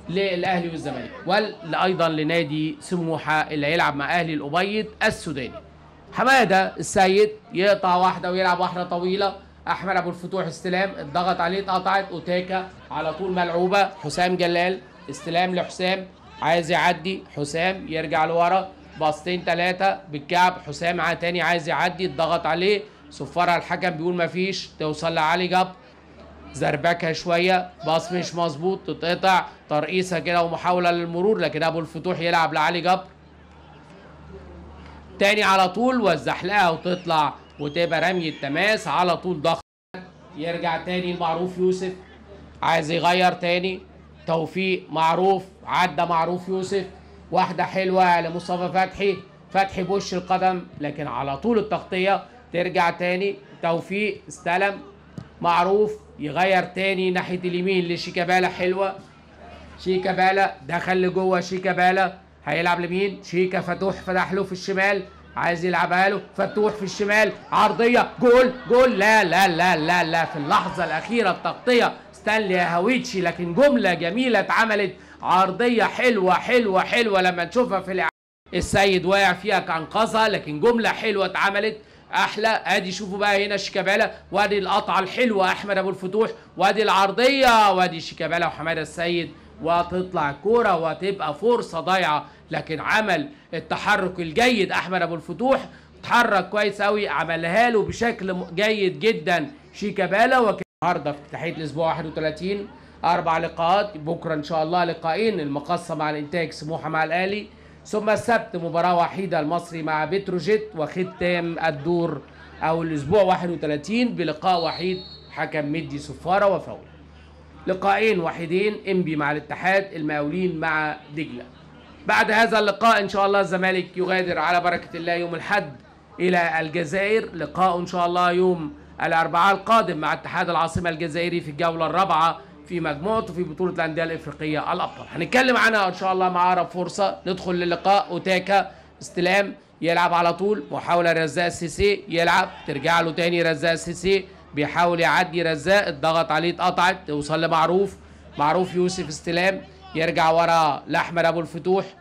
للاهلي والزمالك وايضا لنادي سموحه اللي هيلعب مع اهلي الابيض السوداني حماده السيد يقطع واحده ويلعب واحده طويله احمد ابو الفتوح استلام الضغط عليه اتقطعت اوتاكا على طول ملعوبه حسام جلال استلام لحسام عايز يعدي حسام يرجع لورا باصتين ثلاثه بالكعب حسام ع- تاني عايز يعدي الضغط عليه صفارة الحكم بيقول مفيش توصل لعلي جبر زربكها شويه باص مش مظبوط تتقطع ترقيصه كده ومحاوله للمرور لكن ابو الفتوح يلعب لعلي جبر تاني على طول والزحلقه وتطلع وتبقى رمي التماس على طول ضغط يرجع تاني المعروف يوسف عايز يغير تاني توفيق معروف عدى معروف يوسف واحدة حلوة لمصطفى فتحي فتحي بوش القدم لكن على طول التغطية ترجع تاني توفيق استلم معروف يغير تاني ناحية اليمين لشيكابالا حلوة شيكابالا دخل لجوه شيكابالا هيلعب لمين شيكا فتوح فتح له في الشمال عايز يلعبها له فتوح في الشمال عرضيه جول جول لا لا لا لا لا في اللحظه الاخيره التغطيه ستانلي هاويتشي لكن جمله جميله اتعملت عرضيه حلوه حلوه حلوه لما نشوفها في الإعادة. السيد واقع فيها كانقذها لكن جمله حلوه اتعملت احلى ادي شوفوا بقى هنا شيكابالا وادي القطعه الحلوه احمد ابو الفتوح وادي العرضيه وادي شيكابالا وحماده السيد وتطلع كوره وتبقى فرصه ضايعه لكن عمل التحرك الجيد احمد ابو الفتوح اتحرك كويس قوي عملها له بشكل م- جيد جدا شيكابالا وكان النهارده في افتتاحيه الاسبوع 31 اربع لقاءات بكره ان شاء الله لقاءين المقصه مع الانتاج سموحه مع الاهلي ثم السبت مباراه وحيده المصري مع بتروجيت وختام الدور او الاسبوع 31 بلقاء وحيد حكم مدي صفاره وفاول لقاءين وحيدين انبي مع الاتحاد المقاولين مع دجله بعد هذا اللقاء ان شاء الله الزمالك يغادر على بركه الله يوم الاحد الى الجزائر لقاء ان شاء الله يوم الاربعاء القادم مع اتحاد العاصمه الجزائري في الجوله الرابعه في مجموعته في بطوله الانديه الافريقيه الابطال هنتكلم عنها ان شاء الله مع اقرب فرصه ندخل للقاء اوتاكا استلام يلعب على طول محاوله رزاق السيسي يلعب ترجع له تاني رزاق السيسي بيحاول يعدي رزاق الضغط عليه اتقطعت توصل لمعروف معروف يوسف استلام يرجع ورا لاحمد ابو الفتوح